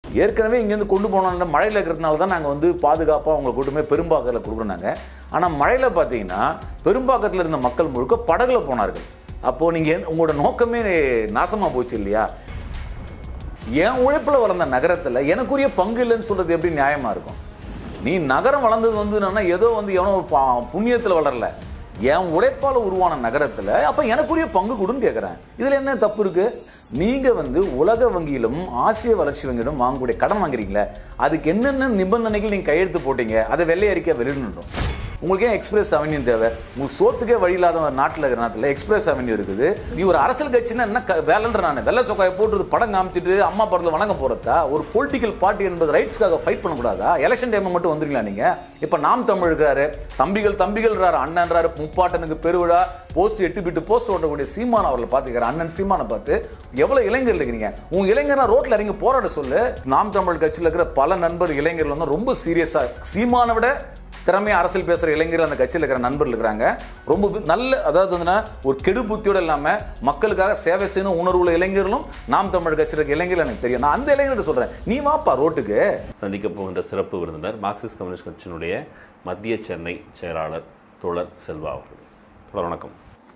ஏற்கனவே இங்கேருந்து கொண்டு போனோம்ல மழையில் இருக்கிறதுனால தான் நாங்கள் வந்து பாதுகாப்பாக அவங்களை கூட்டு போய் பெரும்பாக்கத்தில் கொடுக்குறாங்க ஆனால் மழையில் பார்த்தீங்கன்னா பெரும்பாக்கத்தில் இருந்த மக்கள் முழுக்க படகுல போனார்கள் அப்போது நீங்கள் உங்களோட நோக்கமே நாசமாக போச்சு இல்லையா என் உழைப்பில் வளர்ந்த நகரத்தில் எனக்குரிய பங்கு இல்லைன்னு சொல்கிறது எப்படி நியாயமாக இருக்கும் நீ நகரம் வளர்ந்தது வந்து என்னன்னா ஏதோ வந்து எவனோ ஒரு பா- புண்ணியத்தில் வளரல என் உழைப்பால் உருவான நகரத்தில் அப்போ எனக்குரிய பங்கு கொடுன்னு கேட்குறேன் இதில் என்ன தப்பு இருக்கு நீங்கள் வந்து உலக வங்கியிலும் ஆசிய வளர்ச்சி வங்கியிலும் வாங்கக்கூடிய கடன் வாங்குறீங்களே அதுக்கு என்னென்ன நிபந்தனைகள் நீங்கள் கையெழுத்து போட்டீங்க அதை வெள்ளை அறிக்கை வெளியிடணும் உங்களுக்கு ஏன் எக்ஸ்பிரஸ் அவென்யூ தேவை உங்களுக்கு சோத்துக்கே வழி இல்லாத ஒரு நாட்டில் இருக்கிற நாட்டில் எக்ஸ்பிரஸ் அவென்யூ இருக்குது நீ ஒரு அரசியல் கட்சின்னா என்ன க- வேலைன்ற நான் வெள்ளை சொக்காயை போட்டு படம் காமிச்சிட்டு அம்மா படத்தில் வணங்க போறதா ஒரு பொலிட்டிக்கல் பார்ட்டி என்பது ரைட்ஸ்க்காக ஃபைட் பண்ணக்கூடாதா எலெக்ஷன் டைம் மட்டும் வந்துருங்களா நீங்க இப்போ நாம் தமிழ் இருக்காரு தம்பிகள் தம்பிகள்ன்றாரு அண்ணன்றாரு முப்பாட்டனுக்கு பெருவிழா போஸ்ட் எட்டு பிட்டு போஸ்ட் ஓட்டக்கூடிய சீமான் அவர்களை பார்த்துக்கிறார் அண்ணன் சீமானை பார்த்து எவ்வளவு இளைஞர் இருக்கிறீங்க உங்க இளைஞர்னா ரோட்ல இறங்கி போராட சொல்லு நாம் தமிழ் கட்சியில் இருக்கிற பல நண்பர் இளைஞர்கள் வந்து ரொம்ப சீரியஸா சீமானை விட திறமையா அரசியல் பேசுற இளைஞர்கள் அந்த கட்சியில் இருக்கிற நண்பர்கள் இருக்கிறாங்க ரொம்ப வி- நல்ல அதாவது வந்துன்னா ஒரு கெடு புத்தியோட இல்லாம மக்களுக்காக சேவை செய்யணும் உணர்வுள்ள இளைஞர்களும் நாம் தமிழ் கட்சியில் இருக்க இளைஞர்கள் எனக்கு தெரியும் நான் அந்த இளைஞர்கிட்ட சொல்றேன் நீ வாப்பா ரோட்டுக்கு சந்திக்க போகின்ற சிறப்பு விருந்தினர் மார்க்சிஸ்ட் கம்யூனிஸ்ட் கட்சியினுடைய மத்திய சென்னை செயலாளர் தோழர் செல்வா அவர்கள் தோழர் வணக்கம்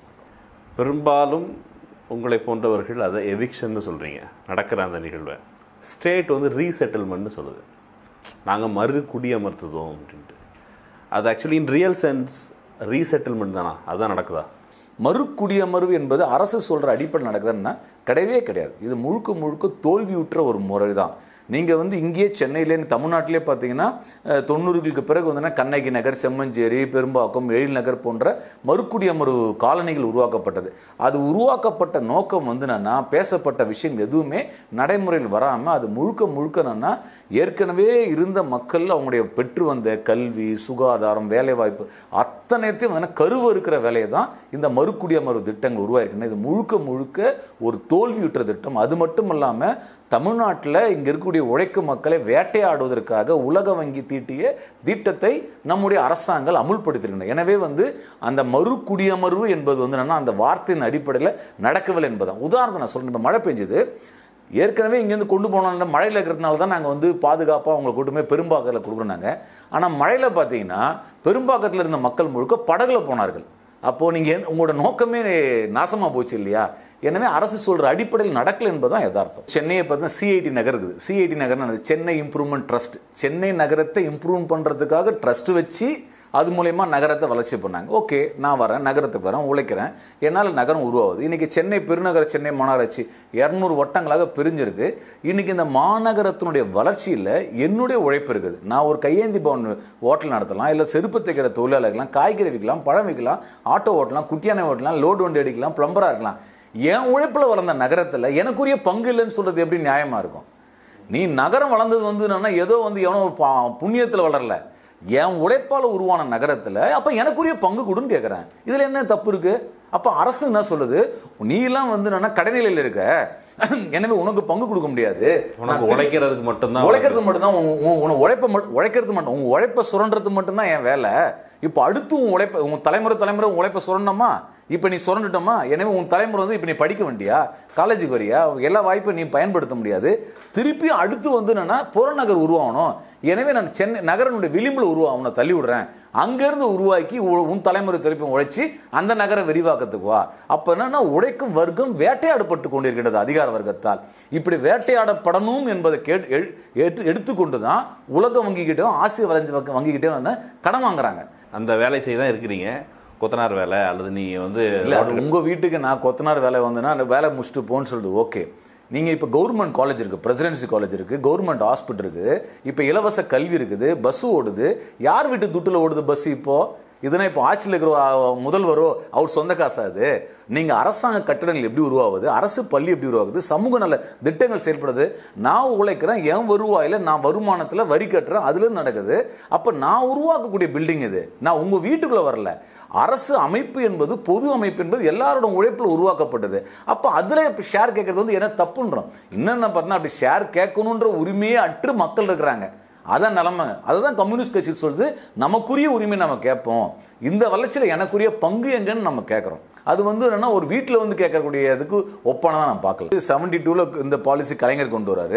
பெரும்பாலும் உங்களை போன்றவர்கள் அதை எவிக்ஷன்னு சொல்கிறீங்க நடக்கிற அந்த நிகழ்வை ஸ்டேட் வந்து ரீசெட்டில்மெண்ட்னு சொல்லுது நாங்கள் மறு குடியமர்த்துதோம் அப்படின்ட்டு அது actually in real sense resettlement தானா அதுதான் நடக்குதா மறுகுடியமர்வு என்பது அரசு சொல்ற அடிப்படை நடக்குதுன்னா கிடையவே கிடையாது இது முழுக்க முழுக்க தோல்வியுற்ற ஒரு முறை தான் நீங்கள் வந்து இங்கேயே சென்னையிலே தமிழ்நாட்டிலே பார்த்தீங்கன்னா அஹ், தொண்ணூறுகளுக்கு பிறகு வந்து கண்ணகி நகர் செம்மஞ்சேரி பெரும்பாக்கம் எழில் நகர் போன்ற மறுகுடியமர்வு காலனிகள் உருவாக்கப்பட்டது அது உருவாக்கப்பட்ட நோக்கம் வந்து என்னன்னா பேசப்பட்ட விஷயம் எதுவுமே நடைமுறையில் வராமல் அது முழுக்க முழுக்க என்னன்னா ஏற்கனவே இருந்த மக்கள் அவங்களுடைய பெற்று வந்த கல்வி சுகாதாரம் வேலைவாய்ப்பு அத்தனைத்தையும் வந்து கருவறுக்கிற வேலையை தான் இந்த மறுகுடியமர்வு திட்டங்கள் உருவாயிருக்குன்னா இது முழுக்க முழுக்க ஒரு தோல்வியுற்ற திட்டம் அது மட்டும் இல்லாமல் தமிழ்நாட்டில் இங்கே இருக்கக்கூடிய உழைக்கும் மக்களை வேட்டையாடுவதற்காக உலக வங்கி தீட்டிய திட்டத்தை நம்முடைய அரசாங்கம் அமுல்படுத்தியிருக்கின்றன எனவே வந்து அந்த மறுகுடியமர்வு என்பது வந்து என்னன்னா அந்த வார்த்தையின் அடிப்படையில் நடக்கவில்லை என்பதான் உதாரணம் நான் சொல்றேன் இப்போ மழை பெஞ்சது ஏற்கனவே இங்கேருந்து கொண்டு போனோம்ல மழையில் இருக்கிறதுனால தான் நாங்கள் வந்து பாதுகாப்பாக அவங்களை கூட்டு போய் பெரும்பாக்கத்தில் கொடுக்குறாங்க ஆனால் மழையில் பார்த்தீங்கன்னா பெரும்பாக்கத்தில் இருந்த மக்கள் முழுக்க படகுல போனார்கள் அப்போது நீங்கள் உங்களோட நோக்கமே நாசமாக போச்சு இல்லையா எனவே அரசு சொல்கிற அடிப்படையில் நடக்கல என்பதுதான் யதார்த்தம் சென்னையை பார்த்தீங்கன்னா சிஐடி நகர் இருக்குது சிஐடி நகர்னு என்னது? சென்னை இம்ப்ரூவ்மெண்ட் ட்ரஸ்ட் சென்னை நகரத்தை இம்ப்ரூவ் பண்ணுறதுக்காக ட்ரஸ்ட் வச்சு அது மூலயமா நகரத்தை வளர்ச்சி பண்ணாங்க ஓகே நான் வரேன் நகரத்துக்கு வரேன் உழைக்கிறேன் என்னால் நகரம் உருவாகுது இன்னைக்கு சென்னை பெருநகர சென்னை மாநகராட்சி இரநூறு வட்டங்களாக பிரிஞ்சிருக்கு இன்னைக்கு இந்த மாநகரத்தினுடைய வளர்ச்சியில் என்னுடைய உழைப்பு இருக்குது நான் ஒரு கையேந்தி பவன் ஹோட்டல் நடத்தலாம் இல்லை செருப்பு தைக்கிற தொழிலாளர்களாம் காய்கறி விற்கலாம் பழம் விற்கலாம் ஆட்டோ ஓட்டலாம் குட்டியானை ஓட்டலாம் லோடு வண்டி அடிக்கலாம் பிளம்பராக இருக்கலாம் என் உழைப்பில் வளர்ந்த நகரத்தில் எனக்குரிய பங்கு இல்லைன்னு சொல்கிறது எப்படி நியாயமாக இருக்கும் நீ நகரம் வளர்ந்தது வந்து என்னன்னா ஏதோ வந்து எவனோ ஒரு பா- புண்ணியத்தில் வளரல என் உழைப்பால் உருவான நகரத்தில் அப்போ எனக்குரிய பங்கு கொடுன்னு கேட்குறேன் இதில் என்ன தப்பு இருக்கு அப்போ அரசு என்ன சொல்லுது நீ எல்லாம் வந்து என்னன்னா கடைநிலையில் இருக்க எனவே உனக்கு பங்கு கொடுக்க முடியாது உனக்கு உழைக்கிறதுக்கு மட்டும்தான் உழைக்கிறது மட்டும்தான் உன் உன் உன் உழைப்பை மட்டும் உழைக்கிறது மட்டும் உன் உழைப்பை சுரண்டுறது மட்டும்தான் என் வேலை இப்போ அடுத்து உன் உழைப்பை உன் தலைமுறை தலைமுறை உன் உழைப்பை சுரண்டமா இப்போ நீ சுரண்டுட்டோமா எனவே உன் தலைமுறை வந்து இப்போ நீ படிக்க வேண்டியா காலேஜுக்கு வரியா எல்லா வாய்ப்பையும் நீ பயன்படுத்த முடியாது திருப்பி அடுத்து வந்து என்னன்னா புறநகர் உருவாகணும் எனவே நான் சென்னை நகரனுடைய விளிம்பில் உருவாகணும் தள்ளி விடுறேன் அங்கேருந்து உருவாக்கி உ- உன் தலைமுறை திருப்பி உழைச்சி அந்த நகர விரிவாக்கத்துக்கு வா அப்போ என்னன்னா உழைக்கும் வர்க்கம் வேட்டையாடப்பட்டு கொண்டிருக்கின்றது அதிகார வர்க்கத்தால் இப்படி வேட்டையாடப்படணும் என்பதை கேட்டு எடு- எடுத்து எடுத்துக்கொண்டு தான் உலக வங்கிக்கிட்டையும் ஆசிய வளர்ச்சி வங்கி- வங்கிக்கிட்டையும் வந்து கடன் வாங்குறாங்க அந்த வேலை செய்ய தான் இருக்கிறீங்க கொத்தனார் வேலை அல்லது நீங்க வந்து இல்லை அது உங்கள் வீட்டுக்கு நான் கொத்தனார் வேலை வந்துன்னா அந்த வேலை முடிச்சுட்டு போன்னு சொல்லுது ஓகே நீங்கள் இப்போ கவர்மெண்ட் காலேஜ் இருக்குது பிரசிடென்சி காலேஜ் இருக்குது கவர்மெண்ட் ஹாஸ்பிட்டல் இருக்குது இப்போ இலவச கல்வி இருக்குது பஸ் ஓடுது யார் வீட்டு துட்டில் ஓடுது பஸ் இப்போது இதுனா இப்போ ஆட்சியில் இருக்கிற ஆ, முதல்வரோ அவர் சொந்த காசா அது நீங்கள் அரசாங்க கட்டடங்கள் எப்படி உருவாகுது அரசு பள்ளி எப்படி உருவாகுது சமூக நல திட்டங்கள் செயல்படுது நான் உழைக்கிறேன் என் வருவாயில் நான் வருமானத்தில் வரி கட்டுறேன் அதுலேருந்து நடக்குது அப்போ நான் உருவாக்கக்கூடிய பில்டிங் இது நான் உங்கள் வீட்டுக்குள்ளே வரல அரசு அமைப்பு என்பது பொது அமைப்பு என்பது எல்லாரோட உழைப்பில் உருவாக்கப்பட்டது அப்போ அதில் இப்போ ஷேர் கேட்கறது வந்து என்ன தப்புன்றோம் என்னென்ன பார்த்தா அப்படி ஷேர் கேட்கணுன்ற உரிமையே அற்று மக்கள் இருக்கிறாங்க அதான் நிலைமை அதுதான் கம்யூனிஸ்ட் கட்சி சொல்லுது நமக்குரிய உரிமை நம்ம கேட்போம் இந்த வளர்ச்சியில் எனக்குரிய பங்கு எங்கன்னு நம்ம கேட்குறோம் அது வந்து என்னன்னா ஒரு வீட்டில் வந்து கேட்கக்கூடிய இதுக்கு ஒப்பான தான் நான் பார்க்கல செவன்டி டூவில் இந்த பாலிசி கலைஞர் கொண்டு வராரு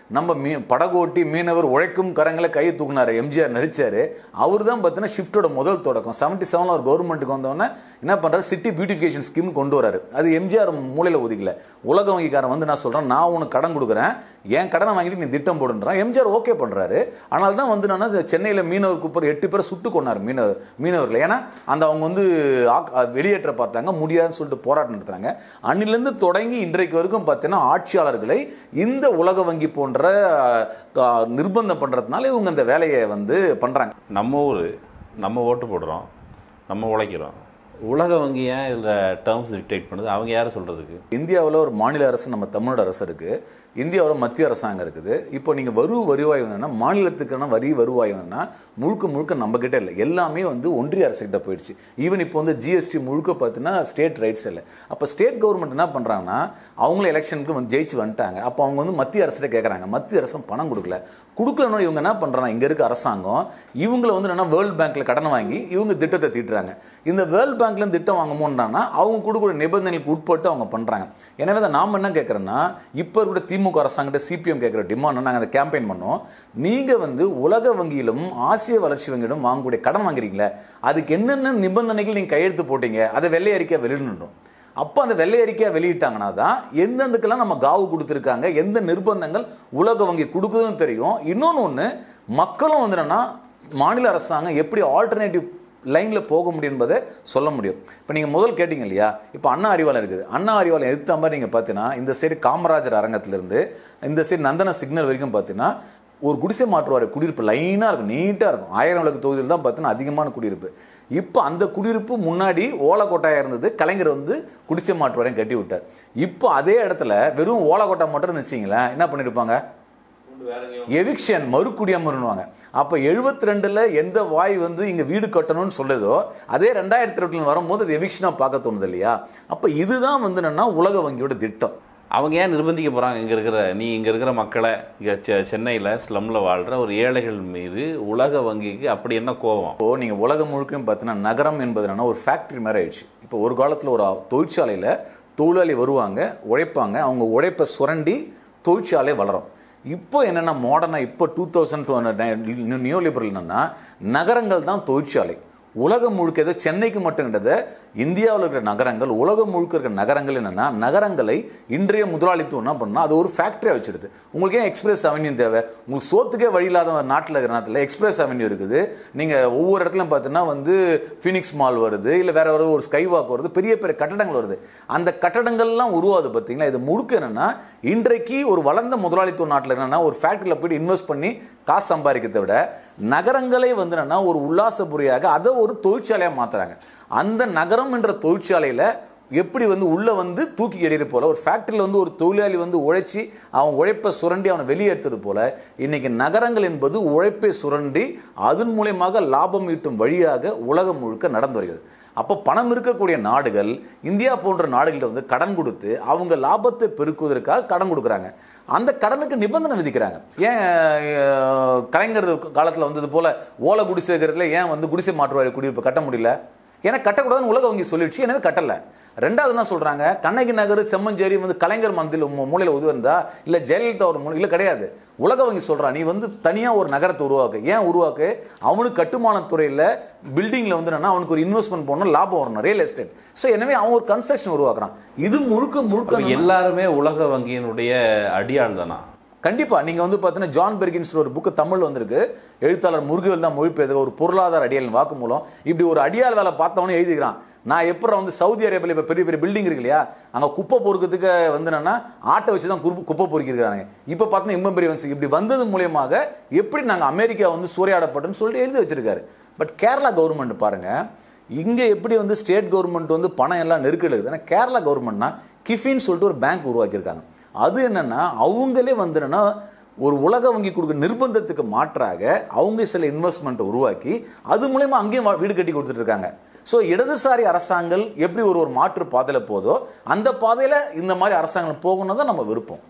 நம்ம மீ படகோட்டி மீனவர் உழைக்கும் கரங்களை கையை தூக்குனாரு எம்ஜிஆர் நடிச்சாரு அவர் தான் பார்த்தீங்கன்னா ஷிஃப்டோட முதல் தொடக்கம் செவன்டி செவனில் ஒரு கவர்மெண்ட்டுக்கு வந்தோடனே என்ன பண்ணுறாரு சிட்டி பியூட்டிஃபிகேஷன் ஸ்கீம் கொண்டு வராரு அது எம்ஜிஆர் மூலையில் ஒதுக்கல உலக வங்கிக்காரன் வந்து நான் சொல்கிறேன் நான் உனக்கு கடன் கொடுக்குறேன் என் கடனை வாங்கிட்டு நீ திட்டம் போடுன்றான் எம்ஜிஆர் ஓகே பண்ணுறாரு ஆனால் தான் வந்து நான் சென்னையில் மீனவர் குப்பர் எட்டு பேரை சுட்டு கொண்டார் மீனவர் மீனவர்கள் ஏன்னா அந்த அவங்க வந்து ஆக்- வெளியேற்ற பார்த்தாங்க முடியாதுன்னு சொல்லிட்டு போராட்டம் நடத்துறாங்க அன்னிலிருந்து தொடங்கி இன்றைக்கு வரைக்கும் பார்த்தீங்கன்னா ஆட்சியாளர்களை இந்த உலக வங்கி போன்ற அஹ், நிர்பந்தம் பண்ணுறதுனால இவங்க இந்த வேலையை வந்து பண்ணுறாங்க நம்ம ஊர் நம்ம ஓட்டு போடுறோம் நம்ம உழைக்கிறோம் உலக வங்கி ஏன் இதில் டேர்ம்ஸ் டிக்டேட் பண்ணுது அவங்க யாரை சொல்கிறதுக்கு இந்தியாவில் ஒரு மாநில அரசு நம்ம தமிழ்நாடு அரசு இருக்கு இந்தியாவில் மத்திய அரசாங்கம் இருக்குது இப்போ நீங்கள் வரு வருவாய் வந்தீங்கன்னா மாநிலத்துக்கான வரி வருவாய் வந்தீங்கன்னா முழுக்க முழுக்க நம்ம கிட்ட இல்லை எல்லாமே வந்து ஒன்றிய அரசுகிட்ட போயிடுச்சு ஈவன் இப்போ வந்து ஜிஎஸ்டி முழுக்க பார்த்தீங்கன்னா ஸ்டேட் ரைட்ஸ் இல்லை அப்போ ஸ்டேட் கவர்மெண்ட் என்ன பண்ணுறாங்கன்னா அவங்களும் எலெக்ஷனுக்கு வந்து ஜெயிச்சு வந்துட்டாங்க அப்போ அவங்க வந்து மத்திய அரசிட்ட கேட்குறாங்க மத்திய அரசும் பணம் கொடுக்கல கொடுக்கலன்னா இவங்க என்ன பண்ணுறாங்க இங்கே இருக்க அரசாங்கம் இவங்கள வந்து என்னன்னா வேர்ல்டு பேங்க்ல கடன் வாங்கி இவங்க திட்டத்தை தீட்டுறாங்க இந்த வேர்ல்டு பேங்க்ல திட்டம் வாங்கணும்னா அவங்க கொடுக்குற நிபந்தனைகளுக்கு உட்பட்டு அவங்க பண்றாங்க எனவே தான் நாம என்ன கேட்குறோன்னா இப்போ இருக்கிற திமுக அரசாங்கிட்ட சிபிஎம் கேட்குற டிமாண்ட் நாங்கள் அதை கேம்பெயின் பண்ணோம் நீங்க வந்து உலக வங்கியிலும் ஆசிய வளர்ச்சி வங்கியிலும் வாங்கக்கூடிய கடன் வாங்குறீங்களே அதுக்கு என்னென்ன நிபந்தனைகள் நீங்க கையெழுத்து போட்டீங்க அதை வெள்ளை அறிக்கை வெளியிடணும் அப்போ அந்த வெள்ளை அறிக்கையை வெளியிட்டாங்கன்னா தான் எந்தெந்துக்கெல்லாம் நம்ம காவு கொடுத்துருக்காங்க எந்த நிர்பந்தங்கள் உலக வங்கி கொடுக்குதுன்னு தெரியும் இன்னொன்று ஒன்று மக்களும் வந்து என்னன்னா மாநில அரசாங்கம் எப்படி ஆல்டர்னேட்டிவ் லைனில் போக முடியும் என்பதை சொல்ல முடியும் இப்போ நீங்கள் முதல் கேட்டீங்க இல்லையா இப்போ அண்ணா அறிவாலயம் இருக்குது அண்ணா அறிவாலயம் எதிர்த்த மாதிரி நீங்கள் பார்த்தீங்கன்னா இந்த சைடு காமராஜர் அரங்கத்திலிருந்து இந்த சைடு நந்தன சிக்னல் வரைக்கும் பார்த்தீங்கன்னா ஒரு குடிசை மாற்றுவார் குடியிருப்பு லைனாக இருக்கும் நீட்டாக இருக்கும் ஆயிரம் விளக்கு தொகுதியில் தான் பார்த்தீங்கன்னா அதிகமான குடியிருப்பு இப்போ அந்த குடியிருப்பு முன்னாடி ஓலக்கோட்டையாக இருந்தது கலைஞர் வந்து குடிசை மாற்றுவாரையும் கட்டி விட்டார் இப்போ அதே இடத்துல வெறும் ஓலக்கோட்டை மட்டும் இருந்துச்சிங்களேன் என்ன பண்ணியிருப்பாங்க எவிக்ஷன் மறுகுடியமருன்னுவாங்க அப்போ எழுபத்தி ரெண்டில் எந்த வாய் வந்து இங்கே வீடு கட்டணும்னு சொல்லுதோ அதே ரெண்டாயிரத்தி ரெண்டில் வரும்போது அது எவிக்ஷனாக பார்க்க தோணுது இல்லையா அப்போ இதுதான் வந்து என்னன்னா உலக வங்கியோட திட்டம் அவங்க ஏன் நிர்பந்திக்க போகிறாங்க இங்கே இருக்கிற நீ இங்கே இருக்கிற மக்களை இங்கே சென்னையில் ஸ்லம்மில் வாழ்கிற ஒரு ஏழைகள் மீது உலக வங்கிக்கு அப்படி என்ன கோபம் இப்போ நீங்கள் உலகம் முழுக்கையும் பார்த்தீங்கன்னா நகரம் என்பது என்னன்னா ஒரு ஃபேக்ட்ரி மாதிரி ஆயிடுச்சு இப்போ ஒரு காலத்தில் ஒரு தொழிற்சாலையில் தொழிலாளி வருவாங்க உழைப்பாங்க அவங்க உழைப்பை சுரண்டி தொழிற்சாலை வளரும் இப்போ என்னென்னா மாடர்னாக இப்போ டூ தௌசண்ட் நியூ லிபரல் என்னன்னா நகரங்கள் தான் தொழிற்சாலை உலகம் முழுக்க ஏதோ சென்னைக்கு மட்டும் கிடையாது இந்தியாவில் இருக்கிற நகரங்கள் உலகம் முழுக்க இருக்கிற நகரங்கள் என்னன்னா நகரங்களை இன்றைய முதலாளித்துவம் என்ன பண்ணா அது ஒரு ஃபேக்டரியாக வச்சிடுது உங்களுக்கு ஏன் எக்ஸ்பிரஸ் அவென்யூ தேவை உங்களுக்கு சோத்துக்கே வழி இல்லாத ஒரு நாட்டில் இருக்கிற நேரத்தில் எக்ஸ்பிரஸ் அவென்யூ இருக்குது நீங்கள் ஒவ்வொரு இடத்துலையும் பார்த்தீங்கன்னா வந்து ஃபினிக்ஸ் மால் வருது இல்லை வேற ஒரு ஒரு ஸ்கை வாக் வருது பெரிய பெரிய கட்டடங்கள் வருது அந்த கட்டடங்கள்லாம் உருவாது பார்த்தீங்களா இது முழுக்க என்னன்னா இன்றைக்கு ஒரு வளர்ந்த முதலாளித்துவ நாட்டில் என்னன்னா ஒரு ஃபேக்டரியில் போயிட்டு இன்வெஸ்ட் பண்ணி காசு சம்பாதிக்கிறதை விட நகரங்களே வந்து என்னன்னா ஒரு உல்லாசபுரியாக அதை ஒரு தொழிற்சாலையாக மாத்துறாங்க அந்த நகரம் என்ற தொழிற்சாலையில் எப்படி வந்து உள்ள வந்து தூக்கி எறிகிறது போல ஒரு ஃபேக்டரியில் வந்து ஒரு தொழிலாளி வந்து உழைச்சி அவன் உழைப்பை சுரண்டி அவனை வெளியேற்றுறது போல இன்னைக்கு நகரங்கள் என்பது உழைப்பை சுரண்டி அதன் மூலியமாக லாபம் ஈட்டும் வழியாக உலகம் முழுக்க நடந்து வருகிறது அப்போ பணம் இருக்கக்கூடிய நாடுகள் இந்தியா போன்ற நாடுகள்கிட்ட வந்து கடன் கொடுத்து அவங்க லாபத்தை பெருக்குவதற்காக கடன் கொடுக்குறாங்க அந்த கடனுக்கு நிபந்தனை விதிக்கிறாங்க ஏன் அஹ், கலைஞர் காலத்தில் வந்தது போல ஓலை குடிசை இருக்கிறதுல ஏன் வந்து குடிசை மாற்றுவாரி குடியிருப்பு கட்ட முடியல ஏன்னா கட்டக்கூடாதுன்னு உலக வங்கி சொல்லிடுச்சு எனவே கட்டல ரெண்டாவது என்ன சொல்றாங்க கண்ணகி நகர் செம்மஞ்சேரி வந்து கலைஞர் மனதில் மூலையில் உதவி இருந்தா இல்ல ஜெயலலிதா ஒரு மூலை இல்லை கிடையாது உலக வங்கி சொல்றா நீ வந்து தனியா ஒரு நகரத்தை உருவாக்கு ஏன் உருவாக்கு அவனுக்கு கட்டுமானத் துறையில பில்டிங்ல வந்து என்னன்னா அவனுக்கு ஒரு இன்வெஸ்ட்மெண்ட் போகணும் லாபம் வரணும் ரியல் எஸ்டேட் ஸோ எனவே அவன் ஒரு கன்ஸ்ட்ரக்ஷன் உருவாக்குறான் இது முழுக்க முழுக்க அப்ப எல்லாருமே உலக வங்கியினுடைய அடியாள் தானா கண்டிப்பா நீங்க வந்து பார்த்தீங்கன்னா ஜான் பெர்கின்ஸ் ஒரு புக்கு தமிழ் வந்திருக்கு எழுத்தாளர் முருகவேல் தான் மொழிபெயர்த்து ஒரு பொருளாதார அடியாள் வாக்கு மூலம் இப்படி ஒரு அடியாள் வேலை பார்த்தவனே எழுதிக்கிறான் நான் எப்படி வந்து சவுதி அரேபியாவில் இப்போ பெரிய பெரிய பில்டிங் இருக்கு இல்லையா அங்கே குப்பை பொறுக்கிறதுக்கு வந்து என்னன்னா ஆட்டை வச்சு தான் குறுப்பு குப்பை பொறுக்கிருக்காங்க இப்போ பார்த்தீங்கன்னா இம்மன் பெரிய வந்து இப்படி வந்தது மூலியமாக எப்படி நாங்கள் அமெரிக்கா வந்து சூறையாடப்பட்டோம்னு சொல்லிட்டு எழுதி வச்சிருக்காரு பட் கேரளா கவர்மெண்ட் பாருங்க இங்கே எப்படி வந்து ஸ்டேட் கவர்மெண்ட் வந்து பணம் எல்லாம் நெருக்கடி இருக்குது ஆனால் கேரளா கவர்மெண்ட்னா கிஃபின்னு சொல்லிட்டு ஒரு பேங்க் உருவாக்கியிருக்காங்க அது என்னன்னா அவங்களே வந்து என்னன்னா ஒரு உலக வங்கி கொடுக்குற நிர்பந்தத்துக்கு மாற்றாக அவங்க சில இன்வெஸ்ட்மெண்ட் உருவாக்கி அது மூலயமா அங்கேயும் வா- வீடு கட்டி கொடுத்துட்டு இருக்காங்க ஸோ இடதுசாரி அரசாங்கம் எப்படி ஒரு ஒரு மாற்று பாதையில் போதோ அந்த பாதையில் இந்த மாதிரி அரசாங்கம் போகணும் தான் நம்ம விருப்பம்